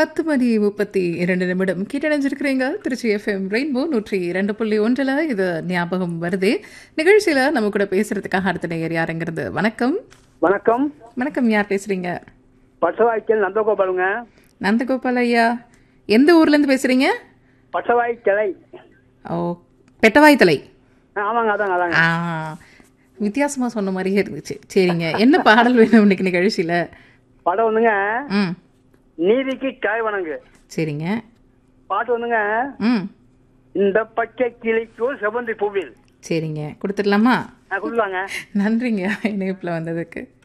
பத்து மணி முப்பத்தி இரண்டு நிமிடம் கீட்டடைஞ்சிருக்கிறீங்க திருச்சி எஃப்எம் ரெயின்போ நூற்றி இரண்டு புள்ளி ஒன்றில் இது ஞாபகம் வருது நிகழ்ச்சியில் நம்ம கூட பேசுறதுக்காக அடுத்த நேயர் யாருங்கிறது வணக்கம் வணக்கம் வணக்கம் யார் பேசுறீங்க பட்டவாய்க்கல் நந்தகோபாலுங்க நந்தகோபால் ஐயா எந்த ஊர்லேருந்து பேசுறீங்க பட்டவாய் கிளை ஓ பெட்டவாய் தலை ஆ, ஆமாங்க அதாங்க அதாங்க ஆ வித்தியாசமா சொன்ன மாதிரியே இருந்துச்சு சரிங்க என்ன பாடல் வேணும் இன்னைக்கு நிகழ்ச்சியில் படம் வந்துங்க ம் நீதிக்கு காய் வணங்கு சரிங்க பாட்டு வந்துங்க ம் இந்த பச்சை கிளிக்கும் செவந்தி பூவில் சரிங்க கொடுத்துடலாமா கொடுக்கலாங்க நன்றிங்க இணைப்பில் வந்ததுக்கு